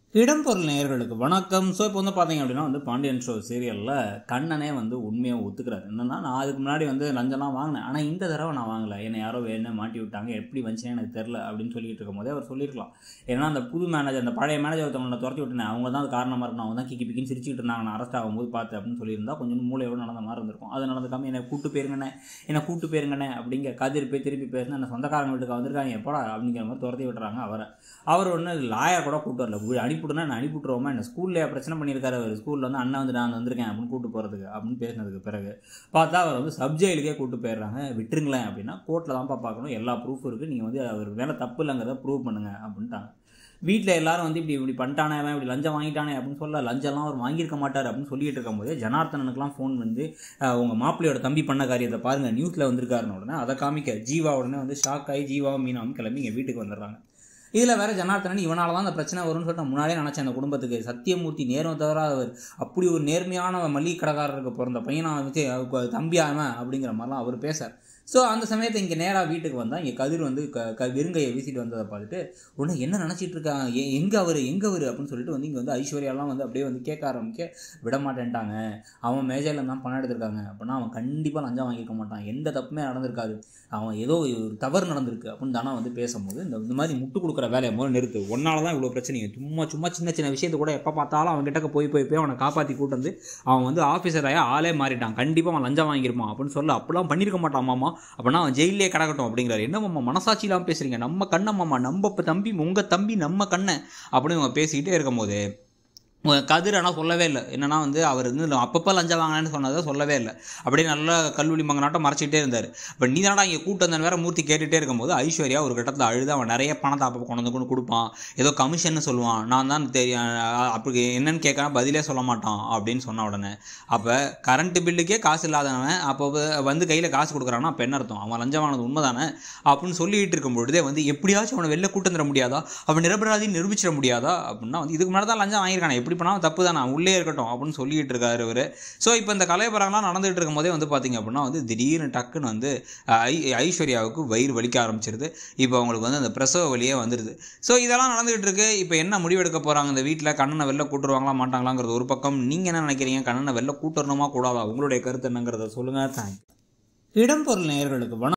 இடம்பொருள் நேயர்களுக்கு வணக்கம் ஸோ இப்போ வந்து பார்த்தீங்க அப்படின்னா வந்து பாண்டியன் ஷோ சீரியலில் கண்ணனே வந்து உண்மையாக ஒத்துக்கிறாரு என்னன்னா நான் அதுக்கு முன்னாடி வந்து லஞ்சம்லாம் வாங்கினேன் ஆனால் இந்த தடவை நான் வாங்கலை என்னை யாரோ வேணும் மாட்டி விட்டாங்க எப்படி வந்துச்சுன்னு எனக்கு தெரில அப்படின்னு சொல்லிட்டு இருக்கும் போதே அவர் சொல்லியிருக்கலாம் ஏன்னா அந்த புது மேனேஜர் அந்த பழைய மேனேஜர் ஒருத்தவங்களை துரத்தி விட்டுனேன் அவங்க தான் அது காரணமாக இருக்கணும் அவங்க தான் கிக்கி பிக்கின்னு சிரிச்சுட்டு இருந்தாங்க நான் அரெஸ்ட் ஆகும்போது பார்த்து அப்படின்னு சொல்லியிருந்தா கொஞ்சம் மூளையோடு நடந்த மாதிரி இருந்திருக்கும் அது நடந்துக்காம என்னை கூட்டு போயிருங்கண்ணே என்னை கூட்டு போயிருங்கண்ணே அப்படிங்க கதிர் போய் திருப்பி பேசினா என்ன சொந்தக்காரங்க வீட்டுக்கு வந்திருக்காங்க எப்படா அப்படிங்கிற மாதிரி துரத்தி விட்டுறாங்க அவரை அவர் ஒன்று லாயர் கூட கூட்டு வரல வி- அனுப்பிவிட்டுனா நான் அனுப்பிவிட்ருவோமா என்ன ஸ்கூல்ல பிரச்சனை பண்ணியிருக்காரு அவர் ஸ்கூலில் வந்து அண்ணன் வந்து நான் வந்திருக்கேன் அப்படின்னு கூட்டு போகிறதுக்கு அப்படின்னு பேசினதுக்கு பிறகு பார்த்தா அவர் வந்து சப் ஜெயிலுக்கே கூட்டு போயிடுறாங்க விட்டுருங்களேன் அப்படின்னா கோர்ட்டில் தான்ப்பா பார்க்கணும் எல்லா ப்ரூஃப் இருக்குது நீங்கள் வந்து அவர் மேலே தப்பு இல்லைங்கிறத ப்ரூவ் பண்ணுங்க அப்படின்ட்டாங்க வீட்டில் எல்லாரும் வந்து இப்படி இப்படி பண்ணிட்டானே அவன் இப்படி லஞ்சம் வாங்கிட்டானே அப்படின்னு சொல்ல லஞ்சம்லாம் அவர் வாங்கியிருக்க மாட்டார் அப்படின்னு சொல்லிட்டு இருக்கும்போதே ஜனார்த்தனனுக்குலாம் ஃபோன் வந்து அஹ், உங்க மாப்பிள்ளையோட தம்பி பண்ண காரியத்தை பாருங்க நியூஸில் வந்திருக்காருன்னு உடனே அதை காமிக்க ஜீவா உடனே வந்து ஷாக் ஆகி ஜீவாவும் மீனாவும் கிளம்பி இங்கே வீட்டுக்கு வந்துடுறாங்க இதில் வேற ஜனார்த்தனன் இவனால தான் அந்த பிரச்சனை வரும்னு சொல்லிட்டு நான் முன்னாடியே நினச்சேன் அந்த குடும்பத்துக்கு சத்தியமூர்த்தி நேரம் தவிர அவர் அப்படி ஒரு நேர்மையான மளிகை கடைக்காரருக்கு பிறந்த பையனை வச்சு அவருக்கு தம்பி அவன் அப்படிங்கிற மாதிரிலாம் அவர் பேசார் ஸோ அந்த சமயத்தை இங்கே நேராக வீட்டுக்கு வந்தால் இங்கே கதிர் வந்து க க வெறுங்கையை வீசிட்டு வந்ததை பார்த்துட்டு உடனே என்ன நினச்சிட்டு இருக்காங்க எ எங்கே அவர் எங்கே அவர் அப்படின்னு சொல்லிட்டு வந்து இங்கே வந்து ஐஸ்வர்யாலாம் வந்து அப்படியே வந்து கேட்க ஆரம்பிக்க விட மாட்டேன்ட்டாங்க அவன் மேஜையில் தான் பணம் எடுத்திருக்காங்க அப்படின்னா அவன் கண்டிப்பாக லஞ்சம் வாங்கியிருக்க மாட்டான் எந்த தப்புமே நடந்திருக்காது அவன் ஏதோ ஒரு தவறு நடந்திருக்கு அப்படின்னு தானே வந்து பேசும்போது இந்த இந்த மாதிரி முட்டு கொடுக்குற வேலையை முதல்ல நிறுத்து ஒன்னால தான் இவ்வளோ பிரச்சனை சும்மா சும்மா சின்ன சின்ன விஷயத்தை கூட எப்போ பார்த்தாலும் அவன் கிட்டக்க போய் போய் போய் அவனை காப்பாற்றி கூட்டு வந்து அவன் வந்து ஆஃபீஸராக ஆளே மாறிட்டான் கண்டிப்பாக அவன் லஞ்சம் வாங்கியிருப்பான் அப்படின்னு சொல்ல அப்படிலாம் பண்ணியிருக்க மாட்டான் மாமா அப்படின்னா அவன் ஜெயிலே கிடக்கட்டும் அப்படிங்கிறாரு என்ன மாமா மனசாட்சி இல்லாமல் பேசுறீங்க நம்ம கண்ணை மாமா நம்ம இப்ப தம்பி உங்கள் தம்பி நம்ம கண்ணை அப்படின்னு அவங்க பேசிக்கிட்டே இருக்கும்போது உங்க கதிர் ஆனால் சொல்லவே இல்லை என்னன்னா வந்து அவர் வந்து அப்பப்போ லஞ்சம் வாங்கினேன்னு சொன்னதை சொல்லவே இல்லை அப்படியே நல்லா கல்லூரி மங்கனாட்டம் மறைச்சிக்கிட்டே இருந்தார் இப்போ நீ தானடா இங்கே கூட்டு வந்தேன் வேற மூர்த்தி கேட்டுகிட்டே இருக்கும்போது ஐஸ்வர்யா ஒரு கட்டத்தில் அழுது அவன் நிறைய பணத்தை அப்போ கொண்டு வந்து கொண்டு கொடுப்பான் ஏதோ கமிஷன் சொல்லுவான் நான் தான் தெரியும் அஹ் அப்படி என்னன்னு கேட்கறேன் பதிலே சொல்ல மாட்டான் அப்படின்னு சொன்ன உடனே அப்போ கரண்ட் பில்லுக்கே காசு இல்லாதவன் அப்போ வந்து கையில் காசு கொடுக்குறான்னா அப்போ என்ன அர்த்தம் அவன் லஞ்சம் வாங்கினது உண்மைதானே அப்படின்னு சொல்லிட்டு இருக்கும் பொழுதே வந்து எப்படியாச்சும் அவனை வெளில கூட்டு வந்துட முடியாதா அவன் நிரபராதின்னு நிரூபிச்சிட முடியாதா அப்படின்னா வந்து இதுக்கு மேலே தான் லஞ்சம் வாங்கியிருக்கானே எப்படி பண்ணாலும் தப்பு தானே அவன் உள்ளே இருக்கட்டும் அப்படின்னு சொல்லிட்டு இருக்காரு இவர் ஸோ இப்போ இந்த கலையபரங்களாம் நடந்துகிட்டு இருக்கும் போதே வந்து பார்த்தீங்க அப்படின்னா வந்து திடீர்னு டக்குன்னு வந்து அஹ், ஐ ஐஸ்வர்யாவுக்கு வயிறு வலிக்க ஆரம்பிச்சிருது இப்போ அவங்களுக்கு வந்து அந்த பிரசவ வலியே வந்துடுது ஸோ இதெல்லாம் நடந்துகிட்டு இருக்கு இப்போ என்ன முடிவெடுக்க போகிறாங்க இந்த வீட்டில் கண்ணனை வெளில கூட்டுருவாங்களா மாட்டாங்களாங்கிறது ஒரு பக்கம் நீங்கள் என்ன நினைக்கிறீங்க கண்ணனை வெளில கூட்டுறணுமா கூடாதா உங்களுடைய கருத்து என்னங்கிறத சொல்லுங்கள் தேங்க்யூ இடம்பொருள் நேயர்களுக்கு வணக்கம்